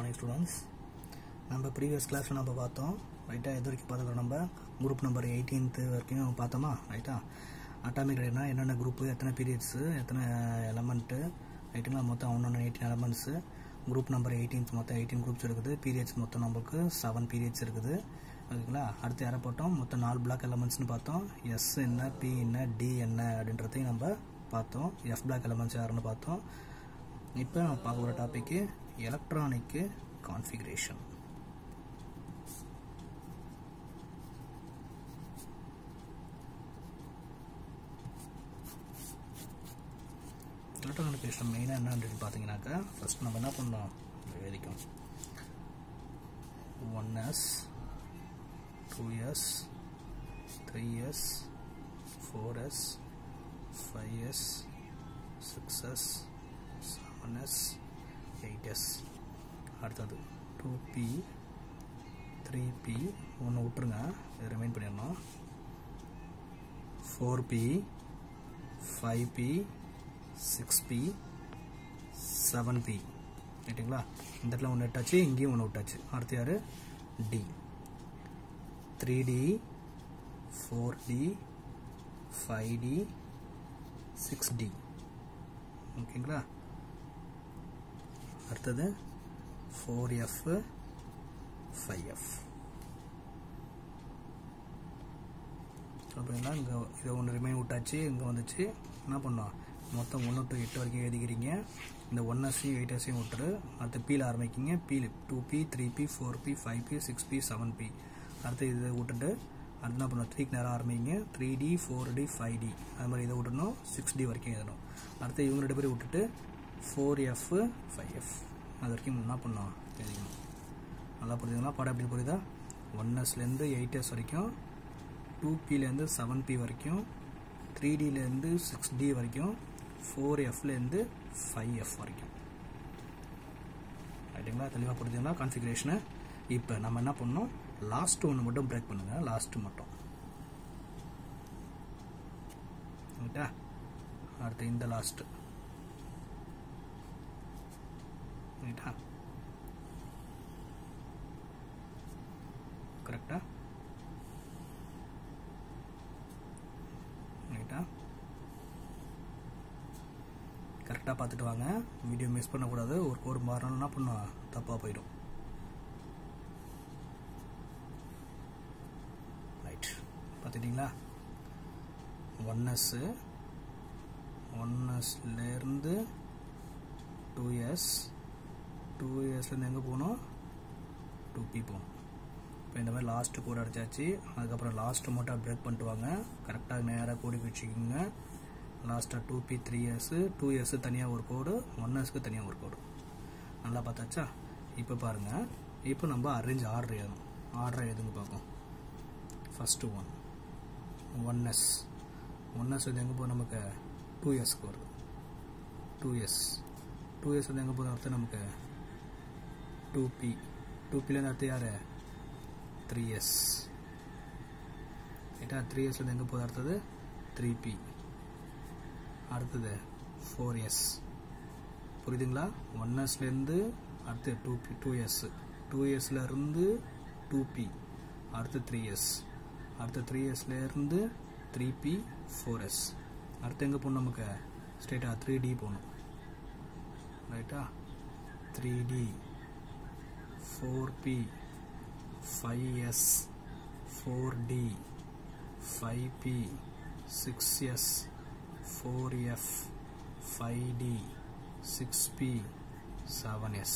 morning students நம்ம previous கிளாஸில் நம்ம பார்த்தோம் ரைட்டாக எது வரைக்கும் பார்த்துக்கிறோம் நம்ம குரூப் நம்பர் எயிட்டீன்த்து வரைக்கும் பார்த்தோமா ரைட்டா அட்டாமிக் ரேட்னா என்னென்ன குரூப்பு எத்தனை பீரியட்ஸு எத்தனை எலமெண்ட்டு ரைட்டுங்களா மொத்தம் ஒன்று eighteen elements group number eighteenth மொத்தம் எயிட்டீன் குரூப்ஸ் இருக்குது பீரியட்ஸ் மொத்தம் நம்மளுக்கு செவன் பீரியட்ஸ் இருக்குது ஓகேங்களா அடுத்து யாரை பார்த்தோம் மொத்தம் நாலு பிளாக் எலமெண்ட்ஸ்னு பார்த்தோம் எஸ் என்ன பி என்ன டி என்ன அப்படின்றதையும் நம்ம பார்த்தோம் எஃப் பிளாக் எலமெண்ட்ஸ் யாருன்னு பார்த்தோம் இப்போ நம்ம பார்க்க போகிற டாப்பிக்கு எலக்ட்ரானிக்கு கான்ஃபிகரேஷன் எலக்ட்ரானிகேஷன் மெயினாக என்ன அப்படின்னு பார்த்தீங்கன்னாக்கா ஃபர்ஸ்ட் நம்ம என்ன பண்ணோம் எழுதிக்கும் one S two S three S four S five S six S seven S eight S அடுத்தது டூ பி த்ரீ பி ஒன்று விட்டுருங்க இது ரிமைண்ட் பண்ணிடணும் four P five P six P seven P ரைட்டுங்களா இந்த இடத்துல ஒன்று விட்டாச்சு இங்கேயும் ஒன்று விட்டாச்சு அடுத்து யார் D three D four D five D six D ஓகேங்களா அடுத்தது ஃபோர் எஃப் ஃபைவ் எஃப் அப்படிங்களா இங்கே இதை ஒன்று ரிமைன் விட்டாச்சு இங்கே வந்துச்சு என்ன பண்ணோம் மொத்தம் ஒன்று டு எட்டு வரைக்கும் எழுதிக்கிறீங்க இந்த ஒன் எஸ்ஸையும் எயிட் எஸ்ஸையும் விட்டுரு அடுத்து பியில் ஆரம்பிக்கிங்க பியில் two P three P four P five P six P seven P அடுத்து இதை விட்டுட்டு அடுத்து என்ன பண்ணணும் த்ரீக்கு நேரம் ஆரம்பிங்க three D four D five D அது மாதிரி இதை விட்டணும் சிக்ஸ் டி வரைக்கும் எழுதணும் அடுத்து இவங்க ரெண்டு பேரும் விட்டுட்டு ஃபோர் எஃப் ஃபைவ் எஃப் அது வரைக்கும் என்ன பண்ணோம் எழுதிக்கணும் நல்லா புரியுதுங்களா படம் எப்படி புரியுதா ஒன் எஸ்லேருந்து எயிட் எஸ் வரைக்கும் டூ பிலேருந்து செவன் பி வரைக்கும் த்ரீ டிலேருந்து சிக்ஸ் டி வரைக்கும் ஃபோர் எஃப்லேருந்து ஃபைவ் எஃப் வரைக்கும் ரைட்டுங்களா தெளிவாக புரிஞ்சுங்களா கான்ஃபிகரேஷனு இப்போ நம்ம என்ன பண்ணோம் லாஸ்ட் ஒன்று மட்டும் பிரேக் பண்ணுங்க லாஸ்ட் மட்டும் ரைட்டா அடுத்து இந்த லாஸ்ட் ரைட்டா கரெக்டா ரைட்டா கரெக்டாக பார்த்துட்டு வாங்க வீடியோ மிஸ் பண்ணக்கூடாது ஒரு ஒரு மாறணும் என்ன பண்ணும் தப்பாக போயிடும் ரைட் பார்த்துட்டிங்களா ஒன் எஸ்ஸு ஒன் எஸ்லேருந்து டூ இயர்ஸ் டூ இயர்ஸ்லேருந்து எங்கே போகணும் டூ பி போகணும் இப்போ இந்த மாதிரி லாஸ்ட்டு கூட அடிச்சாச்சு அதுக்கப்புறம் லாஸ்ட்டு மட்டும் பிரேக் பண்ணிட்டு வாங்க கரெக்டாக நேராக கூடி வச்சுக்கோங்க லாஸ்ட்டாக two P three years two years தனியாக ஒரு கோடு ஒன் இயர்ஸ்க்கு தனியாக ஒரு கோடு நல்லா பார்த்தாச்சா இப்போ பாருங்கள் இப்போ நம்ம அரேஞ்ச் ஆர்டர் எழுதணும் ஆர்டர் எழுதுங்க பார்ப்போம் first one one S one S வந்து எங்கே போகும் நமக்கு டூ இயர்ஸ்க்கு வருது டூ இயர்ஸ் டூ இயர்ஸ் வந்து எங்கே போகுது அர்த்தம் நமக்கு டூ பி டூ பிலேருந்து அடுத்து யார் த்ரீ இயர்ஸ் ரைட்டா த்ரீ இயர்ஸ் வந்து எங்கே போகுது அடுத்தது த்ரீ பி அடுத்தது ஃபோர் இயர்ஸ் புரியுதுங்களா ஒன் இயர்ஸ்லேருந்து அடுத்து two P two years two இயர்ஸ்லேருந்து டூ பி அடுத்து த்ரீ இயர்ஸ் அடுத்து த்ரீ இயர்ஸ்லேருந்து த்ரீ பி ஃபோர் எஸ் அடுத்து எங்கே போகணும் நமக்கு ஸ்ட்ரெயிட்டாக த்ரீ டி போகணும் ரைட்டா three D four P five S four D five P six S four F five D six P seven S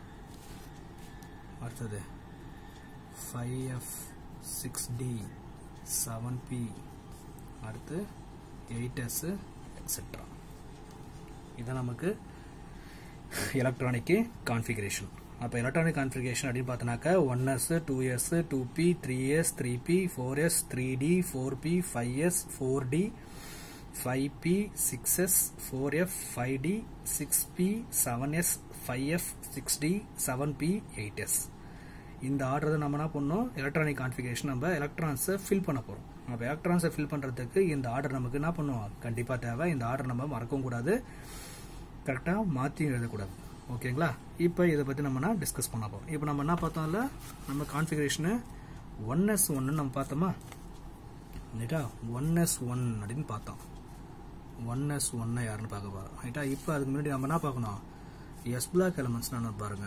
அடுத்தது five F six D seven P அடுத்து eight S etcetera இதான் நமக்கு electronic configuration அப்போ electronic configuration அப்படின்னு பார்த்தோன்னாக்கா one S two S two P three S three P four S three D four P five S four D five P six S four F five D six P seven S five F six D seven P eight S இந்த order நம்ம என்ன பண்ணோம் electronic configuration நம்ம எலக்ட்ரான்ஸை fill பண்ண போகிறோம் அப்போ எலக்ட்ரான்ஸை fill பண்ணுறதுக்கு இந்த ஆர்டர் நமக்கு என்ன பண்ணுவோம் கண்டிப்பாக தேவை இந்த ஆர்டர் நம்ம மறக்கவும் கூடாது கரெக்டாக மாற்றியும் எழுதக்கூடாது ஓகேங்களா இப்போ இதை பற்றி நம்ம டிஸ்கஸ் பண்ண போகிறோம் இப்போ நம்ம என்ன பார்த்தோம்ல நம்ம கான்ஃபிகரேஷனு ஒன் எஸ் ஒன்னு நம்ம பார்த்தோமா ரைட்டா ஒன் எஸ் ஒன் அப்படின்னு பார்த்தோம் ஒன் எஸ் ஒன்னை யாருன்னு பார்க்க போகிறோம் ரைட்டா இப்போ அதுக்கு முன்னாடி நம்ம என்ன பார்க்கணும் எஸ் பிளாக் எலமெண்ட்ஸ் நான் பாருங்க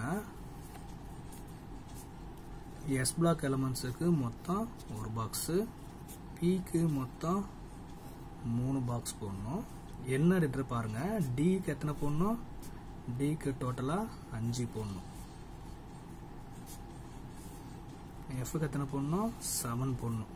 எஸ் பிளாக் எலமெண்ட்ஸுக்கு மொத்தம் ஒரு பாக்ஸு பிக்கு மொத்தம் மூணு பாக்ஸ் போடணும் என்ன ரெண்டு பாருங்க டிக்கு எத்தனை போடணும் டிக்கு டோட்டலாக அஞ்சு போடணும் எஃப்க்கு எத்தனை போடணும் செவன் போடணும்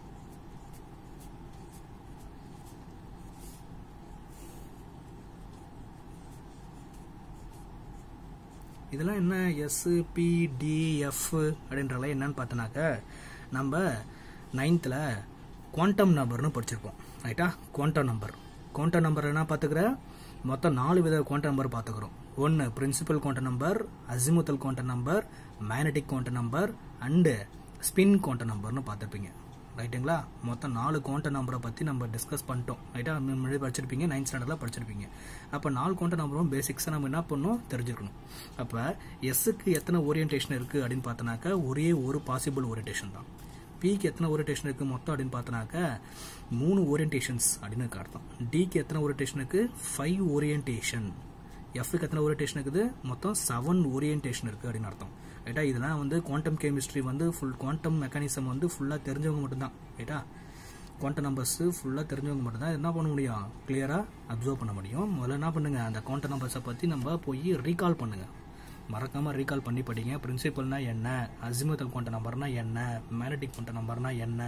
இதெல்லாம் என்ன எஸ் பி டி எஃப் அப்படின்றலாம் என்னன்னு பார்த்தோன்னாக்க நம்ம நைன்த்தில் குவாண்டம் நம்பர்னு படிச்சிருப்போம் ரைட்டா குவாண்டம் நம்பர் குவாண்டம் நம்பர் என்ன பார்த்துக்கிற மொத்தம் நாலு வித குவாண்டம் நம்பர் பார்த்துக்கிறோம் ஒன்று principal quantum number azimuthal quantum number magnetic quantum number and spin quantum நம்பர்னு பார்த்துருப்பீங்க ரைட்டுங்களா மொத்தம் நாலு குவாண்டம் நம்பரை பற்றி நம்ம டிஸ்கஸ் பண்ணிட்டோம் ரைட்டா முன்னாடி படிச்சிருப்பீங்க நைன்த் ஸ்டாண்டர்டில் படிச்சிருப்பீங்க அப்போ நாலு குவாண்டம் நம்பரும் பேசிக்ஸாக நம்ம என்ன பண்ணணும் தெரிஞ்சிருக்கணும் அப்போ எஸ்ஸுக்கு எத்தனை ஓரியன்டேஷன் இருக்குது அப்படின்னு பார்த்தோன்னாக்கா ஒரே ஒரு பாசிபிள் ஓரியன்டேஷன் தான் பிக்கு எத்தனை ஓரியன்டேஷன் இருக்குது மொத்தம் அப்படின்னு பார்த்தோன்னாக்க மூணு ஓரியன்டேஷன்ஸ் அப்படின்னு அர்த்தம் டிக்கு எத்தனை ஓரியன்டேஷன் இருக்குது ஃபைவ் ஓரியன்டேஷன் எஃப்க்கு எத்தனை ஓரியன்டேஷன் இருக்குது மொத்தம் செவன் ஓரியன்டேஷன் இருக்குது அப்படின்னு அர்த்தம் ரைட்டா இதெல்லாம் வந்து குவாண்டம் கெமிஸ்ட்ரி வந்து ஃபுல் குவாண்டம் மெக்கானிசம் வந்து ஃபுல்லாக தெரிஞ்சவங்க மட்டும்தான் ரைட்டா குவாண்டம் நம்பர்ஸ் ஃபுல்லாக தெரிஞ்சவங்க மட்டும்தான் என்ன பண்ண முடியும் கிளியராக அப்சர்வ் பண்ண முடியும் முதல்ல என்ன பண்ணுங்க அந்த குவாண்டம் நம்பர்ஸை பற்றி நம்ம போய் ரீகால் பண்ணுங்க மறக்காமல் ரீகால் பண்ணி படிங்க பிரின்சிபல்னா என்ன அசிமத்தல் குவாண்டம் நம்பர்னா என்ன மேக்னட்டிக் குவாண்டம் நம்பர்னா என்ன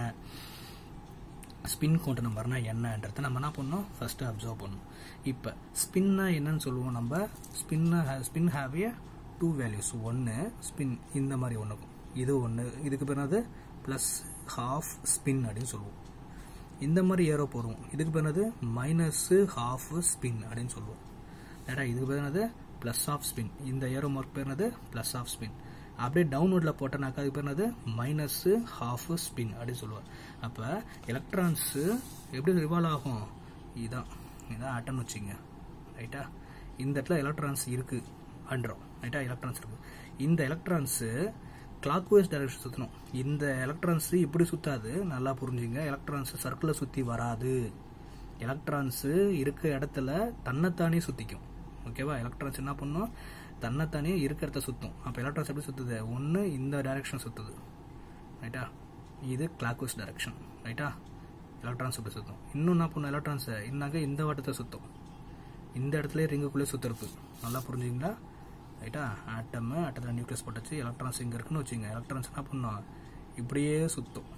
ஸ்பின் குவாண்டம் நம்பர்னா என்னன்றதை நம்ம என்ன பண்ணோம் ஃபர்ஸ்ட் அப்சர்வ் பண்ணணும் இப்போ ஸ்பின்னா என்னன்னு சொல்லுவோம் நம்ம ஸ்பின்ன spin have a two values ஒன்று ஸ்பின் இந்த மாதிரி ஒன்றுக்கும் இது ஒன்று இதுக்கு பேர் என்னது ப்ளஸ் ஹாஃப் ஸ்பின் அப்படின்னு சொல்லுவோம் இந்த மாதிரி ஏரோ போடுவோம் இதுக்கு பேர் என்னது மைனஸ் ஹாஃப் ஸ்பின் அப்படின்னு சொல்லுவோம் ஏடா இதுக்கு பேர் என்னது ப்ளஸ் ஆஃப் ஸ்பின் இந்த ஏரோ மார்க் பேர் என்னது ப்ளஸ் ஆஃப் ஸ்பின் அப்படியே டவுன்வர்டில் போட்டனாக்கா அது பேர் என்னது மைனஸ் ஹாஃப் ஸ்பின் அப்படின்னு சொல்லுவார் அப்போ எலக்ட்ரான்ஸு எப்படி ரிவால்வ் ஆகும் இதுதான் இதான் ஆட்டம்னு வச்சுங்க ரைட்டா இந்த இடத்துல எலக்ட்ரான்ஸ் இருக்குது அன்றோம் ரைட்டா எலக்ட்ரான்ஸ் இருக்குது இந்த எலக்ட்ரான்ஸு கிளாக் வைஸ் டைரக்ஷன் சுற்றணும் இந்த எலக்ட்ரான்ஸு இப்படி சுற்றாது நல்லா புரிஞ்சுங்க எலக்ட்ரான்ஸ் சர்க்கிளில் சுற்றி வராது எலக்ட்ரான்ஸு இருக்க இடத்துல தன்னைத்தானே சுற்றிக்கும் ஓகேவா எலக்ட்ரான்ஸ் என்ன பண்ணும் தன்னைத்தானே இருக்கிறத சுற்றும் அப்போ எலக்ட்ரான்ஸ் எப்படி சுற்றுது ஒன்று இந்த டைரக்ஷன் சுற்றுது ரைட்டா இது கிளாக் வைஸ் டைரக்ஷன் ரைட்டா எலக்ட்ரான்ஸ் இப்படி சுற்றும் இன்னும் என்ன பண்ணும் எலக்ட்ரான்ஸை இன்னாக்க இந்த வட்டத்தை சுற்றும் இந்த இடத்துல ரிங்குக்குள்ளே சுற்றுறது நல்லா புரிஞ்சுங்களா ரைட்டா ஆட்டம் ஆட்டத்தில் நியூக்ளியஸ் போட்டுச்சு எலக்ட்ரான்ஸ் இங்கே இருக்குன்னு வச்சுங்க எலக்ட்ரான்ஸ் என்ன பண்ணும் இப்படியே சுற்றும்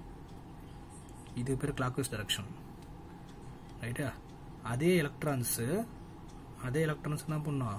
இது பேர் கிளாக் வைஸ் டைரக்ஷன் ரைட்டா அதே எலக்ட்ரான்ஸு அதே எலக்ட்ரான்ஸ் என்ன பண்ணும்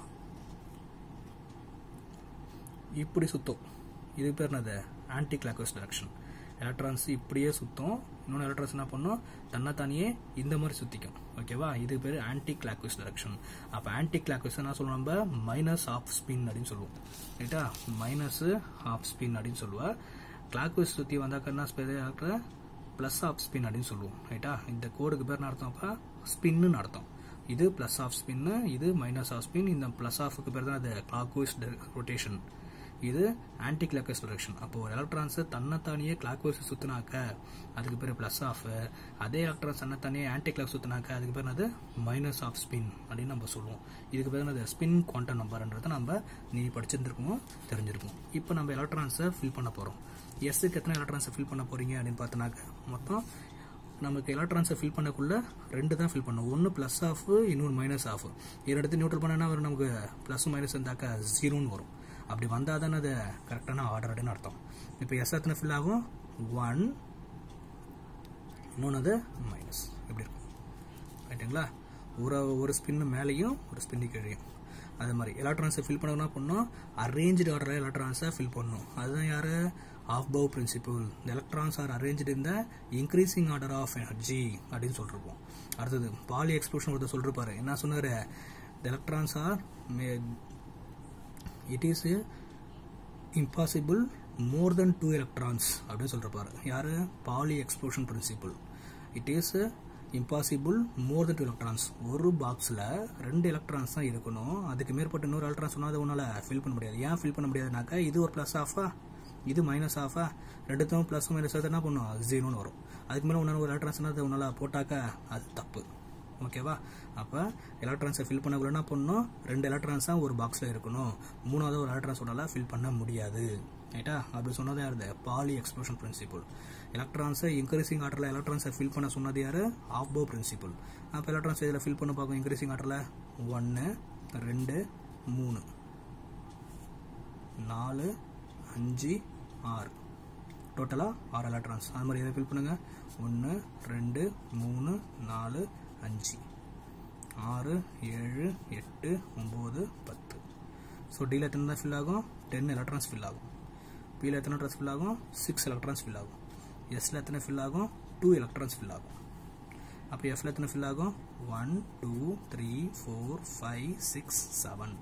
இப்படி சுற்றும் இது பேர் என்னது clock wise direction electrons இப்படியே சுற்றும் இன்னொன்று எலக்ட்ரான்ஸ் என்ன பண்ணும் தன்னைத்தானியே இந்த மாதிரி சுற்றிக்கும் ஓகேவா இது பேர் ஆன்டி கிளாக் வைஸ் டைரக்ஷன் அப்போ ஆன்டி கிளாக் வைஸ் என்ன சொல்லுவோம் நம்ம மைனஸ் ஆஃப் ஸ்பின் அப்படின்னு சொல்லுவோம் ரைட்டா மைனஸ் ஆஃப் ஸ்பின் அப்படின்னு சொல்லுவோம் கிளாக் வைஸ் சுற்றி வந்தாக்க என்ன ஸ்பெர் ப்ளஸ் ஆஃப் ஸ்பின் அப்படின்னு சொல்லுவோம் ரைட்டா இந்த கோடுக்கு பேர் அர்த்தம் அப்போ ஸ்பின்னு அர்த்தம் இது ப்ளஸ் ஆஃப் ஸ்பின்னு இது மைனஸ் ஆஃப் ஸ்பின் இந்த ப்ளஸ் ஆஃபுக்கு பேர் தான் அது கிளாக் வைஸ் ரொட்டேஷன் இது ஆன்டி கிளாக் வைஸ் டிரெக்ஷன் அப்போ ஒரு எலக்ட்ரான்ஸ் தன்னைத்தானியே கிளாக் வைஸ் சுத்தினாக்க அதுக்கு பேர் ப்ளஸ் ஆஃப் அதே எலக்ட்ரான்ஸ் தன்னைத்தானியே ஆன்டி கிளாக் சுத்தினாக்க அதுக்கு பேர் என்னது மைனஸ் ஆஃப் ஸ்பின் அப்படின்னு நம்ம சொல்லுவோம் இதுக்கு பேர் என்னது ஸ்பின் குவாண்டம் நம்பர்ன்றதை நம்ம நீ படிச்சிருந்துருக்கணும் தெரிஞ்சிருக்கணும் இப்போ நம்ம எலக்ட்ரான்ஸை ஃபில் பண்ண போகிறோம் எஸ்ஸுக்கு எத்தனை எலக்ட்ரான்ஸை ஃபில் பண்ண போறீங்க அப்படின்னு பார்த்தோன்னாக்க மொத்தம் நமக்கு எலக்ட்ரான்ஸை ஃபில் பண்ணக்குள்ள ரெண்டு தான் ஃபில் பண்ணும் ஒன்று ப்ளஸ் ஆஃப் இன்னொன்று மைனஸ் ஆஃப் இரு இடத்து நியூட்ரல் பண்ணா வரும் நமக்கு ப்ளஸ் மைனஸ் இருந்தாக்கா ஜீரோன்னு வரும் அப்படி வந்தால் தானே அது கரெக்டான ஆர்டர் அப்படின்னு அர்த்தம் இப்போ எஸ் எத்தனை ஃபில் ஆகும் ஒன் இன்னொன்று அது மைனஸ் எப்படி இருக்கும் ரைட்டுங்களா ஒரு ஒரு ஸ்பின்னு மேலேயும் ஒரு ஸ்பின்னு கீழேயும் அது மாதிரி எலக்ட்ரான்ஸை ஃபில் பண்ணணும்னா பண்ணணும் அரேஞ்சு ஆர்டர் எலக்ட்ரான்ஸை ஃபில் பண்ணணும் அதுதான் யார் ஆஃப் பவ் பிரின்சிபிள் இந்த எலக்ட்ரான்ஸ் ஆர் அரேஞ்சு இந்த இன்க்ரீசிங் ஆர்டர் ஆஃப் எனர்ஜி அப்படின்னு சொல்லிருப்போம் அடுத்தது பாலி எக்ஸ்ப்ளோஷன் ஒருத்தர் சொல்லிருப்பாரு என்ன சொன்னார் the electrons are made it is impossible more than two electrons அப்படின்னு சொல்றப்பாரு யாரு Pauli exclusion principle it is impossible more than two electrons ஒரு பாக்ஸில் ரெண்டு எலக்ட்ரான்ஸ் தான் இருக்கணும் அதுக்கு மேற்பட்ட இன்னொரு எலக்ட்ரான்ஸ் சொன்னால் அதை உன்னால் ஃபில் பண்ண முடியாது ஏன் ஃபில் பண்ண முடியாதுனாக்கா இது ஒரு ப்ளஸ் ஆஃபா இது மைனஸ் ஆஃபா ரெண்டுத்தும் ப்ளஸ் மைனஸ் என்ன பண்ணும் ஜீரோன்னு வரும் அதுக்கு மேலே உன்னால ஒரு எலக்ட்ரான்ஸ் அதை உன்னால் போட்டாக்கா அது தப்பு ஓகேவா அப்போ எலக்ட்ரான்ஸை ஃபில் பண்ணக்குள்ள என்ன பண்ணணும் ரெண்டு எலக்ட்ரான்ஸ் தான் ஒரு பாக்ஸில் இருக்கணும் மூணாவது ஒரு எலக்ட்ரான்ஸ் உன்னால் ஃபில் பண்ண முடியாது ரைட்டா அப்படி சொன்னது யாருது பாலி எக்ஸ்ப்ளோஷன் பிரின்சிபல் எலக்ட்ரான்ஸை இன்க்ரீசிங் ஆர்டரில் எலக்ட்ரான்ஸை ஃபில் பண்ண சொன்னது யார் ஆஃப் போ பிரின்சிபல் அப்போ எலக்ட்ரான்ஸ் இதில் ஃபில் பண்ண பார்க்கும் இன்க்ரீசிங் ஆர்டரில் ஒன்று ரெண்டு மூணு நாலு அஞ்சு ஆறு டோட்டலாக ஆறு எலக்ட்ரான்ஸ் அது மாதிரி எதை ஃபில் பண்ணுங்கள் ஒன்று ரெண்டு மூணு நாலு அஞ்சு ஆறு ஏழு எட்டு ஒம்பது பத்து ஸோ டியில் எத்தனை தான் ஃபில் ஆகும் டென் எலக்ட்ரான்ஸ் ஃபில் ஆகும் பியில் எத்தனை எலக்ட்ரான்ஸ் ஃபில் ஆகும் சிக்ஸ் எலக்ட்ரான்ஸ் ஃபில் ஆகும் எஸ்ல எத்தனை ஃபில் ஆகும் டூ எலக்ட்ரான்ஸ் ஃபில் ஆகும் அப்போ எஃப்ல எத்தனை ஃபில் ஆகும் one two three four five six seven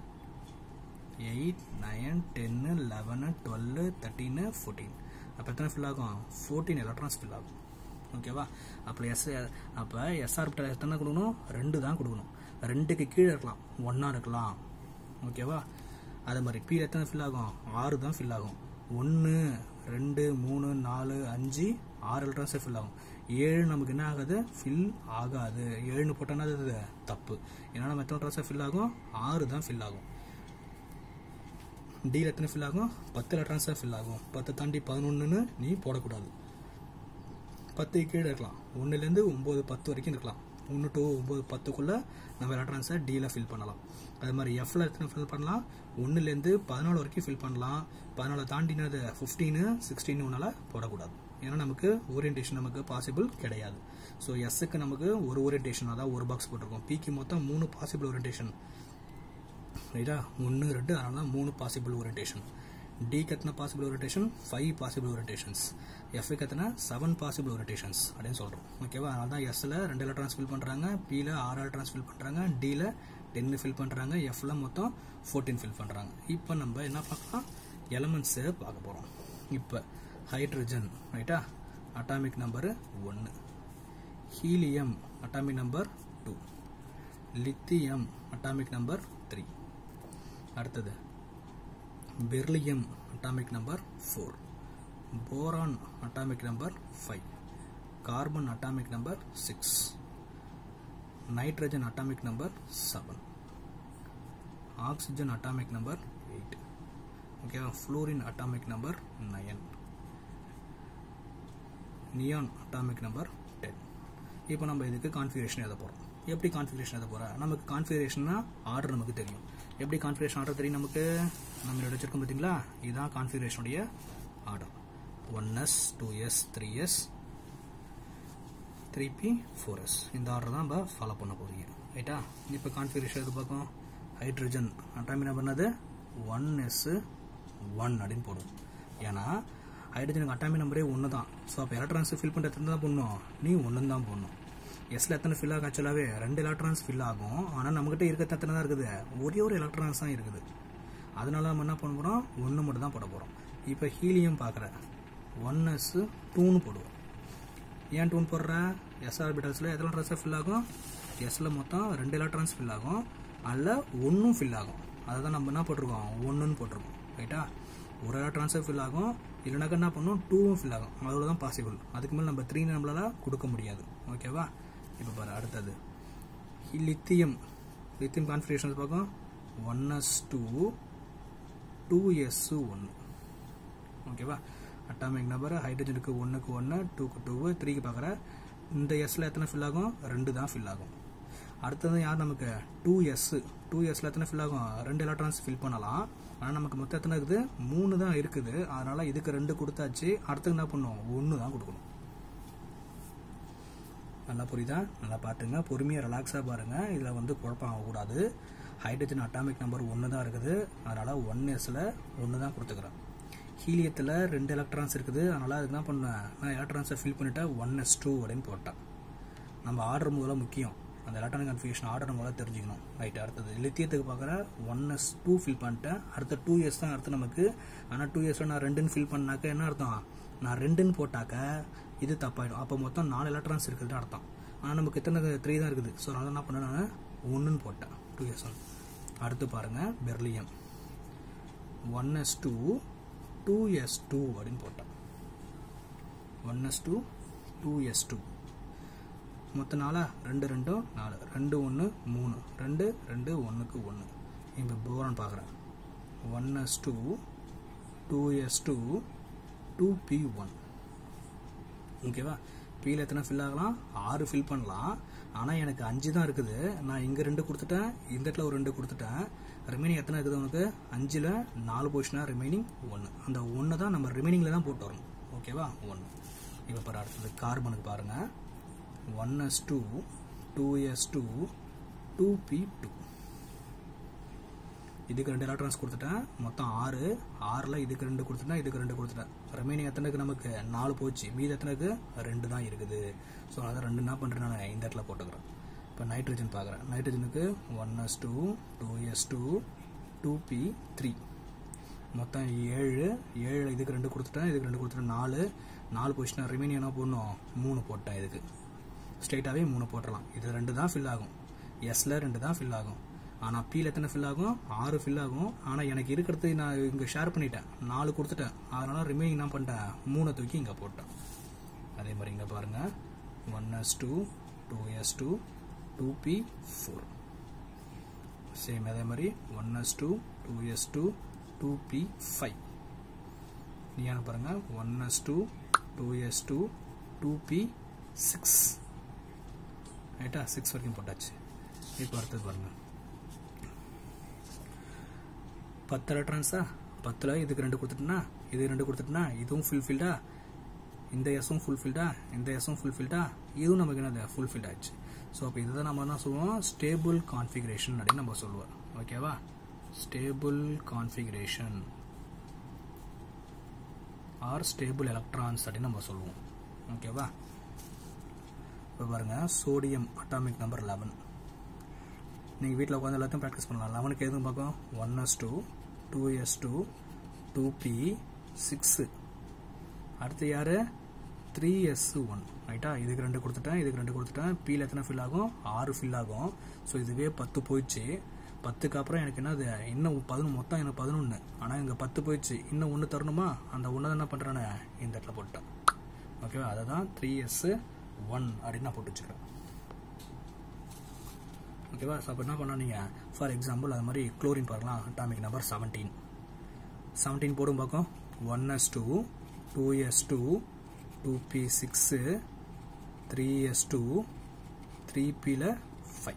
eight nine ten eleven twelve thirteen fourteen அப்போ எத்தனை ஃபில் ஆகும் ஃபோர்டீன் எலக்ட்ரான்ஸ் ஃபில் ஆகும் ஓகேவா அப்போ எஸ் அப்போ எஸ்ஆர்பிட்டல் எத்தனை கொடுக்கணும் ரெண்டு தான் கொடுக்கணும் ரெண்டுக்கு கீழே இருக்கலாம் ஒன்றா இருக்கலாம் ஓகேவா அதே மாதிரி பி எத்தனை ஃபில் ஆகும் ஆறு தான் ஃபில் ஆகும் ஒன்று ரெண்டு மூணு நாலு அஞ்சு ஆறு எலக்ட்ரான்ஸே ஃபில் ஆகும் ஏழு நமக்கு என்ன ஆகாது ஃபில் ஆகாது ஏழுன்னு போட்டோன்னா அது தப்பு ஏன்னா நம்ம எத்தனை எலக்ட்ரான்ஸாக ஃபில் ஆகும் ஆறு தான் ஃபில் ஆகும் டியில் எத்தனை ஃபில் ஆகும் பத்து எலக்ட்ரான்ஸாக ஃபில் ஆகும் பத்து தாண்டி பதினொன்றுன்னு நீ போடக்கூடாது பத்து கீழே இருக்கலாம் ஒன்றுலேருந்து ஒம்பது பத்து வரைக்கும் இருக்கலாம் ஒன்று டு ஒம்பது பத்துக்குள்ளே நம்ம எலக்ட்ரான்ஸை டியில் ஃபில் பண்ணலாம் அது மாதிரி எஃப்ல எத்தனை ஃபில் பண்ணலாம் ஒன்றுலேருந்து பதினாலு வரைக்கும் ஃபில் பண்ணலாம் பதினாலு தாண்டினது ஃபிஃப்டீனு சிக்ஸ்டீன் ஒன்றால் போடக்கூடாது ஏன்னா நமக்கு ஓரியன்டேஷன் நமக்கு பாசிபிள் கிடையாது ஸோ எஸ்ஸுக்கு நமக்கு ஒரு ஓரியன்டேஷன் அதாவது ஒரு பாக்ஸ் போட்டிருக்கோம் பிக்கு மொத்தம் மூணு பாசிபிள் ஓரியன்டேஷன் ரைட்டா ஒன்று ரெண்டு அதனால தான் மூணு பாசிபிள் ஓரியன்டேஷன் டிக்கு எத்தனை possible orientation five possible orientations எஃப்க்கு எத்தனை செவன் பாசிபிள் ஓரியன்டேஷன்ஸ் அப்படின்னு சொல்கிறோம் ஓகேவா அதனால தான் எஸ்ஸில் ரெண்டு எலக்ட்ரான்ஸ் ஃபில் பண்ணுறாங்க பியில் ஆறு எலக்ட்ரான்ஸ் ஃபில் பண்ணுறாங்க டியில் டென்னு ஃபில் பண்ணுறாங்க எஃப்ல மொத்தம் ஃபோர்டீன் ஃபில் பண்ணுறாங்க இப்போ நம்ம என்ன பார்க்கலாம் எலமெண்ட்ஸு பார்க்க போகிறோம் இப்போ ஹைட்ரஜன் ரைட்டா அட்டாமிக் நம்பரு ஒன்று helium atomic number two lithium atomic number three அடுத்தது beryllium atomic number four boron atomic number five carbon atomic number six nitrogen atomic number seven oxygen atomic number eight ஓகேவா fluorine atomic number nine neon atomic number ten இப்போ நம்ம இதுக்கு configuration எழுத போகிறோம் எப்படி configuration எழுத போகிறோம் நமக்கு கான்ஃபிகரேஷன்னா ஆர்டர் நமக்கு தெரியும் எப்படி கான்ஃபிகரேஷன் ஆர்டர் தெரியும் நமக்கு நம்ம வச்சிருக்கோம் பார்த்தீங்களா இதுதான் கான்ஃபிகரேஷனுடைய order one S two S three S three P four S இந்த ஆர்டர் தான் நம்ம ஃபாலோ பண்ண போகிறீங்க ரைட்டா இப்போ கான்ஃபிகரேஷன் எது பார்க்கும் ஹைட்ரஜன் அட்டாமி நம்பர் என்னது ஒன் எஸ் ஒன் அப்படின்னு போடும் ஏன்னா ஹைட்ரஜனுக்கு அட்டாமி நம்பரே ஒன்று தான் ஸோ அப்போ எலக்ட்ரான்ஸ் ஃபில் பண்ணுறது தான் பண்ணணும் நீ ஒன்று தான் போடணும் எஸ்ல எத்தனை ஃபில் ஆகும் ஆக்சுவலாகவே ரெண்டு எலக்ட்ரான்ஸ் ஃபில் ஆகும் ஆனால் நம்மகிட்ட இருக்க எத்தனை தான் இருக்குது ஒரே ஒரு எலக்ட்ரான்ஸ் தான் இருக்குது அதனால நம்ம என்ன பண்ண போகிறோம் ஒன்று மட்டும் தான் போட போகிறோம் இப்போ ஹீலியம் பார்க்குற ஒன் எஸ் டூன்னு போடுவோம் ஏன் டூன் போடுற எஸ் ஆர்பிட்டல்ஸில் எத்தனை எலக்ட்ரான்ஸ் ஃபில் ஆகும் எஸ்ல மொத்தம் ரெண்டு எலக்ட்ரான்ஸ் ஃபில் ஆகும் அதில் ஒன்றும் ஃபில் ஆகும் அதை தான் நம்ம என்ன போட்டிருக்கோம் ஒன்றுன்னு போட்டிருக்கோம் ரைட்டா ஒரு எலக்ட்ரான்ஸே ஃபில் ஆகும் இல்லைனாக்கா என்ன பண்ணும் டூவும் ஃபில் ஆகும் அதோட தான் பாசிபிள் அதுக்கு மேலே நம்ம த்ரீ நம்மளால கொடுக்க முடியாது ஓகேவா இப்போ பாரு அடுத்தது லித்தியம் லித்தியம் கான்ஃபிகரேஷன்ஸ் பார்க்கும் one S two two S ஒன்று ஓகேவா அட்டாமிக் நம்பர் ஹைட்ரஜனுக்கு ஒன்றுக்கு ஒன்று டூக்கு டூ த்ரீக்கு பார்க்குற இந்த எஸ்ல எத்தனை ஃபில் ஆகும் ரெண்டு தான் ஃபில் ஆகும் அடுத்தது யார் நமக்கு டூ எஸ் டூ எஸ்ல எத்தனை ஃபில் ஆகும் ரெண்டு எலக்ட்ரான்ஸ் ஃபில் பண்ணலாம் ஆனால் நமக்கு மொத்தம் எத்தனை இருக்குது மூணு தான் இருக்குது அதனால இதுக்கு ரெண்டு கொடுத்தாச்சு அடுத்தது என்ன பண்ணும் ஒன்று தான் கொடுக்கணும் நல்லா புரியுதா நல்லா பார்த்துங்க பொறுமையாக ரிலாக்ஸாக பாருங்கள் இதில் வந்து குழப்பம் ஆகக்கூடாது ஹைட்ரஜன் அட்டாமிக் நம்பர் ஒன்று தான் இருக்குது அதனால் ஒன் எஸில் ஒன்று தான் கொடுத்துக்கிறேன் ஹீலியத்தில் ரெண்டு எலக்ட்ரான்ஸ் இருக்குது அதனால் அதுக்கு என்ன பண்ணேன் நான் எலக்ட்ரான்ஸை ஃபில் பண்ணிவிட்டேன் ஒன் எஸ் டூ அப்படின்னு போட்டேன் நம்ம ஆர்டர் முதல்ல முக்கியம் அந்த எலக்ட்ரானிக் கன்ஃபிகேஷன் ஆர்டர் முதல்ல தெரிஞ்சுக்கணும் ரைட் அடுத்தது லித்தியத்துக்கு பார்க்குற ஒன் எஸ் டூ ஃபில் பண்ணிட்டேன் அடுத்த டூ இயர்ஸ் தான் அடுத்து நமக்கு ஆனால் டூ இயர்ஸில் நான் ரெண்டுன்னு ஃபில் பண்ணாக்க என்ன அர்த்தம் நான் ரெண்டுன்னு போட்டாக்க இது தப்பாயிடும் அப்போ மொத்தம் நாலு எலக்ட்ரான்ஸ் இருக்குதுன்னு அர்த்தம் ஆனால் நமக்கு எத்தனை த்ரீ தான் இருக்குது ஸோ அதனால என்ன பண்ணேன் நான் ஒன்றுன்னு போட்டேன் டூ எஸ் ஒன் அடுத்து பாருங்கள் beryllium one S two two S two அப்படின்னு போட்டேன் one S two two S two மொத்த நாளா ரெண்டு ரெண்டும் நாலு ரெண்டு ஒன்று மூணு ரெண்டு ரெண்டு ஒன்றுக்கு ஒன்று இப்போ போரான் பார்க்குறேன் one S two two S two two P one ஓகேவா பியில் எத்தனை ஃபில் ஆகலாம் ஆறு ஃபில் பண்ணலாம் ஆனால் எனக்கு அஞ்சு தான் இருக்குது நான் இங்கே ரெண்டு கொடுத்துட்டேன் இந்த இடத்துல ஒரு ரெண்டு கொடுத்துட்டேன் ரிமைனிங் எத்தனை இருக்குது உனக்கு அஞ்சில் நாலு போச்சுன்னா ரிமைனிங் ஒன்று அந்த ஒன்று தான் நம்ம ரிமைனிங்கில் தான் போட்டு வரணும் ஓகேவா ஒன்று இப்போ பாரு அடுத்தது கார்பனுக்கு பாருங்கள் one S two two S two two P two இதுக்கு ரெண்டு எலக்ட்ரான்ஸ் கொடுத்துட்டேன் மொத்தம் ஆறு ஆறில் இதுக்கு ரெண்டு கொடுத்துட்டேன் இதுக்கு ரெண்டு கொடுத்துட்டேன் ரிமைனிங் எத்தனைக்கு நமக்கு நாலு போச்சு மீது எத்தனைக்கு ரெண்டு தான் இருக்குது ஸோ அதை ரெண்டு என்ன பண்ணுறேன் நான் இந்த இடத்துல போட்டுக்கிறேன் இப்போ நைட்ரஜன் பார்க்குறேன் நைட்ரஜனுக்கு one S two two S two two P three மொத்தம் ஏழு ஏழு இதுக்கு ரெண்டு கொடுத்துட்டேன் இதுக்கு ரெண்டு கொடுத்துட்டேன் நாலு நாலு பொசிஷன் ரிமைனிங் என்ன போடணும் மூணு போட்டேன் இதுக்கு ஸ்ட்ரைட்டாகவே மூணு போட்டுடலாம் இது ரெண்டு தான் ஃபில் ஆகும் எஸ்ல ரெண்டு தான் ஃபில் ஆகும் ஆனால் பியில் எத்தனை ஃபில் ஆகும் ஆறு ஃபில் ஆகும் ஆனால் எனக்கு இருக்கிறது நான் இங்கே ஷேர் பண்ணிட்டேன் நாலு கொடுத்துட்டேன் அதனால் ரிமைனிங் என்ன பண்ணிட்டேன் மூணை தூக்கி இங்கே போட்டேன் அதே மாதிரி இங்கே பாருங்கள் one S two two S two two P four same அதே மாதிரி one S two two S two two P five நீயான பாருங்கள் one S two two S two two P six ரைட்டா சிக்ஸ் வரைக்கும் போட்டாச்சு இப்போ அடுத்தது பாருங்கள் பத்து எலக்ட்ரான்ஸா பத்தில் இதுக்கு ரெண்டு கொடுத்துட்டுனா இது ரெண்டு கொடுத்துட்டுனா இதுவும் ஃபுல்ஃபில்டா இந்த எஸ்ஸும் ஃபுல்ஃபில்டா இந்த எஸ்ஸும் ஃபுல்ஃபில்டா இதுவும் நமக்கு என்னது ஃபுல்ஃபில்ட் ஆச்சு ஸோ அப்போ இதுதான் நம்ம என்ன சொல்லுவோம் ஸ்டேபிள் கான்ஃபிகரேஷன் அப்படின்னு நம்ம சொல்லுவோம் ஓகேவா stable configuration are stable electrons அப்படின்னு நம்ம சொல்லுவோம் ஓகேவா இப்போ பாருங்க சோடியம் அட்டாமிக் நம்பர் லெவன் நீங்கள் வீட்டில் உட்காந்து எல்லாத்தையும் ப்ராக்டிஸ் பண்ணலாம் லெவனுக்கு எதுவும் பார்க்கும் one S two two S two two P six அடுத்து யார் த்ரீ எஸ் ஒன் ரைட்டா இதுக்கு ரெண்டு கொடுத்துட்டேன் இதுக்கு ரெண்டு கொடுத்துட்டேன் பியில் எத்தனை ஃபில் ஆகும் ஆறு ஃபில் ஆகும் ஸோ இதுவே பத்து போயிடுச்சு பத்துக்கு அப்புறம் எனக்கு என்னது இன்னும் பதினொன்று மொத்தம் எனக்கு பதினொன்று ஆனால் இங்கே பத்து போயிடுச்சு இன்னும் ஒன்று தரணுமா அந்த ஒன்று என்ன பண்ணுறேன்னு இந்த இடத்துல போட்டேன் ஓகேவா அதை தான் த்ரீ எஸ் ஒன் அப்படின்னு நான் போட்டு வச்சுக்கிறேன் ஓகேவா ஸோ அப்போ என்ன பண்ணா நீங்கள் ஃபார் எக்ஸாம்பிள் அது மாதிரி குளோரின் பார்க்கலாம் அட்டாமிக் நம்பர் செவன்டீன் செவன்டீன் போடும் பார்க்கும் one S two two S two two P six three S two three பியில் ஃபைவ்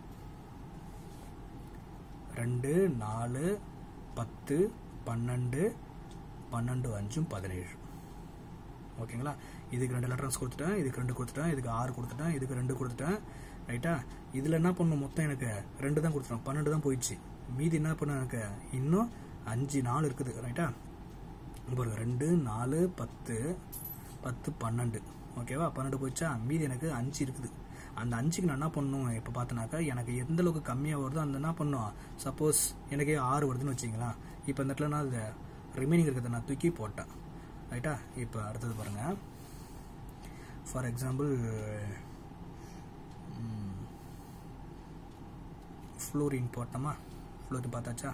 ரெண்டு நாலு பத்து பன்னெண்டு பன்னெண்டு அஞ்சும் பதினேழு ஓகேங்களா இதுக்கு ரெண்டு எலக்ட்ரான்ஸ் கொடுத்துட்டேன் இதுக்கு ரெண்டு கொடுத்துட்டேன் இதுக்கு ஆறு கொடுத்துட்டேன் இதுக்கு ரெண்டு கொடுத்துட்டேன் ரைட்டா இதில் என்ன பண்ணும் மொத்தம் எனக்கு ரெண்டு தான் கொடுத்துட்டேன் பன்னெண்டு தான் போயிடுச்சு மீதி என்ன பண்ண எனக்கு இன்னும் அஞ்சு நாள் இருக்குது ரைட்டா பாருங்க ரெண்டு நாலு பத்து பத்து பன்னெண்டு ஓகேவா பன்னெண்டு போயிடுச்சா மீதி எனக்கு அஞ்சு இருக்குது அந்த அஞ்சுக்கு நான் என்ன பண்ணணும் இப்போ பார்த்தனாக்கா எனக்கு எந்த அளவுக்கு கம்மியாக வருதோ அந்த என்ன பண்ணும் சப்போஸ் எனக்கு ஆறு வருதுன்னு வச்சிங்களேன் இப்போ இந்த இடத்துல நான் அது ரிமைனிங் இருக்கிறத நான் தூக்கி போட்டேன் ரைட்டா இப்போ அடுத்தது பாருங்கள் ஃபார் எக்ஸாம்பிள் ஃப்ளோரின் போட்டோமா ஃப்ளோரின் பார்த்தாச்சா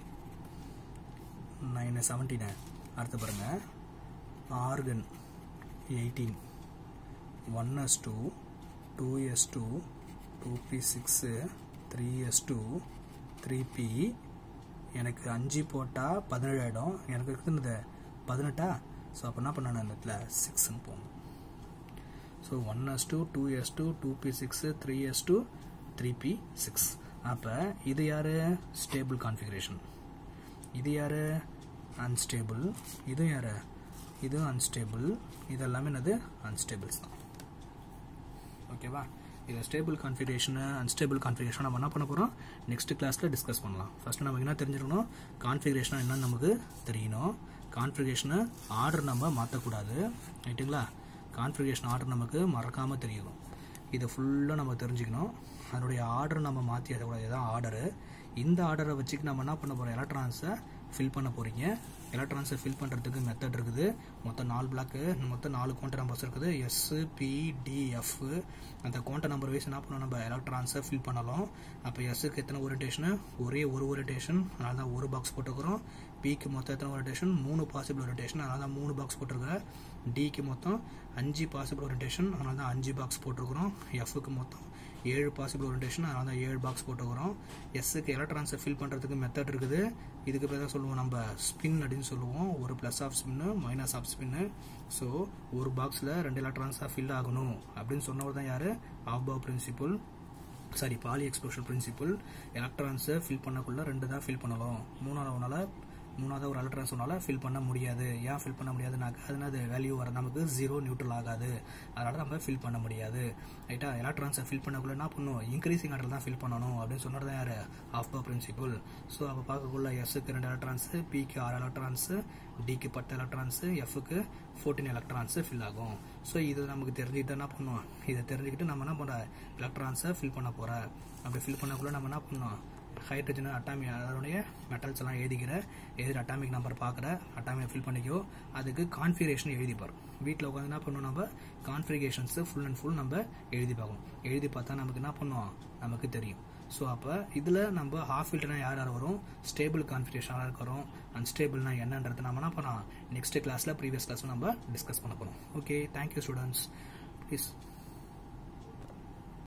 நைன் செவன்டீனு அடுத்து பாருங்கள் argon eighteen one S two two S two two P six three S two three P எனக்கு அஞ்சு போட்டால் பதினேழு ஆகிடும் எனக்கு இருக்குது பதினெட்டா ஸோ அப்போ என்ன பண்ணணும் அந்த இடத்துல சிக்ஸ்ன்னு போகணும் so one S two two S two two P six three S two three P six அப்போ இது யார் ஸ்டேபிள் கான்ஃபிகரேஷன் இது யார் அன்ஸ்டேபிள் இது யார் இது அன்ஸ்டேபிள் இது எல்லாமே என்னது அன்ஸ்டேபிள்ஸ் தான் ஓகேவா இது ஸ்டேபிள் கான்ஃபிகரேஷனு அன்ஸ்டேபிள் கான்ஃபிகரேஷன் நம்ம என்ன பண்ண போகிறோம் நெக்ஸ்ட் கிளாஸில் டிஸ்கஸ் பண்ணலாம் ஃபஸ்ட்டு நமக்கு என்ன தெரிஞ்சிருக்கணும் கான்ஃபிகரேஷன் என்னன்னு நமக்கு தெரியணும் கான்ஃபிகரேஷனை ஆர்டர் நம்ம மாற்றக்கூடாது ரைட்டுங்களா கான்ஃபிகரேஷன் ஆர்டர் நமக்கு மறக்காமல் தெரியணும் இதை ஃபுல்லாக நம்ம தெரிஞ்சுக்கணும் அதனுடைய ஆர்டர் நம்ம மாற்றி கூடாது இதுதான் ஆர்டரு இந்த ஆர்டரை வச்சுக்கு நம்ம என்ன பண்ண போகிறோம் எலக்ட்ரான்ஸை ஃபில் பண்ண போகிறீங்க எலக்ட்ரான்ஸை ஃபில் பண்ணுறதுக்கு மெத்தட் இருக்குது மொத்தம் நாலு பிளாக்கு மொத்தம் நாலு குவான்டர் நம்பர்ஸ் இருக்குது எஸ் பி டி எஃப் அந்த குவான்டர் நம்பர் வைஸ் என்ன பண்ணணும் நம்ம எலக்ட்ரான்ஸை ஃபில் பண்ணலாம் அப்போ எஸ்ஸுக்கு எத்தனை ஓரியன்டேஷனு ஒரே ஒரு ஓரியன்டேஷன் அதனால தான் ஒரு பாக்ஸ் போட்டுக்கிறோம் பிக்கு மொத்தம் எத்தனை ஓரியன்டேஷன் மூணு பாசிபிள் ஓரியன்டேஷன் அதனால தான் மூணு பாக்ஸ் போட்டிருக்கேன் டிக்கு மொத்தம் அஞ்சு பாசிபிள் ஓரியன்டேஷன் அதனால தான் அஞ்சு பாக்ஸ் போட்டிருக்கிறோம் எஃப்க்கு மொத்தம் ஏழு பாசிபிள் ஓரியன்டேஷன் அதனால தான் ஏழு பாக்ஸ் போட்டுக்கிறோம் எஸ்ஸுக்கு எலக்ட்ரான்ஸை ஃபில் பண்ணுறதுக்கு மெத்தட் இருக்குது இதுக்கு பேர் தான் சொல்லுவோம் நம்ம ஸ்பின் அப்படின்னு சொல்லுவோம் ஒரு ப்ளஸ் ஆஃப் ஸ்பின்னு மைனஸ் ஆஃப் ஸ்பின்னு ஸோ ஒரு பாக்ஸில் ரெண்டு எலக்ட்ரான்ஸாக ஃபில் ஆகணும் அப்படின்னு சொன்னவர் தான் யார் Aufbau principle sorry Pauli exclusion principle எலக்ட்ரான்ஸை ஃபில் பண்ணக்குள்ள ரெண்டு தான் ஃபில் பண்ணலாம் மூணாவதுனால மூணாவது ஒரு எலக்ட்ரான் சொன்னால ஃபில் பண்ண முடியாது ஏன் ஃபில் பண்ண முடியாதுனாக்க அதுனா அது வேல்யூ வர நமக்கு ஜீரோ நியூட்ரல் ஆகாது அதனால நம்ம ஃபில் பண்ண முடியாது ரைட்டா எலக்ட்ரான்ஸை ஃபில் பண்ணக்குள்ள என்ன பண்ணும் இன்க்ரீசிங் ஆர்டர் தான் ஃபில் பண்ணணும் அப்படின்னு சொன்னது தான் யார் ஆஃப் பா பிரின்சிபல் ஸோ அப்போ பார்க்கக்குள்ள எஸ்ஸுக்கு ரெண்டு எலக்ட்ரான்ஸு பிக்கு ஆறு எலக்ட்ரான்ஸு டிக்கு பத்து எலக்ட்ரான்ஸு எஃப்க்கு ஃபோர்டீன் எலக்ட்ரான்ஸு ஃபில் ஆகும் ஸோ இது நமக்கு தெரிஞ்சுக்கிட்டு என்ன பண்ணுவோம் இதை தெரிஞ்சுக்கிட்டு நம்ம என்ன பண்ணுற எலக்ட்ரான்ஸை ஃபில் பண்ண போகிற அப்படி ஃபில் பண்ணக்குள்ள நம்ம என்ன பண்ணோம் ஹைட்ரஜன் அட்டாமி அதனுடைய மெட்டல்ஸ் எல்லாம் எழுதிக்கிற எழுதுகிற அட்டாமிக் நம்பர் பார்க்குற அட்டாமிக் ஃபில் பண்ணிக்கோ அதுக்கு கான்ஃபிகரேஷன் எழுதிப்பார் வீட்டில் உட்காந்து என்ன பண்ணுவோம் நம்ம கான்ஃபிகரேஷன்ஸு ஃபுல் அண்ட் ஃபுல் நம்ம எழுதி பார்க்கணும் எழுதி பார்த்தா நமக்கு என்ன பண்ணுவோம் நமக்கு தெரியும் ஸோ அப்போ இதில் நம்ம ஹாஃப் ஃபில்டர்னா யார் யார் வரும் ஸ்டேபிள் கான்ஃபிகரேஷனாக இருக்கிறோம் அன்ஸ்டேபிள்னா என்னன்றது நம்ம என்ன பண்ணலாம் நெக்ஸ்ட் கிளாஸில் ப்ரீவியஸ் கிளாஸில் நம்ம டிஸ்கஸ் பண்ண போகிறோம் ஓகே தேங்க்யூ ஸ்டூடெண்ட்ஸ் ப்ளீஸ்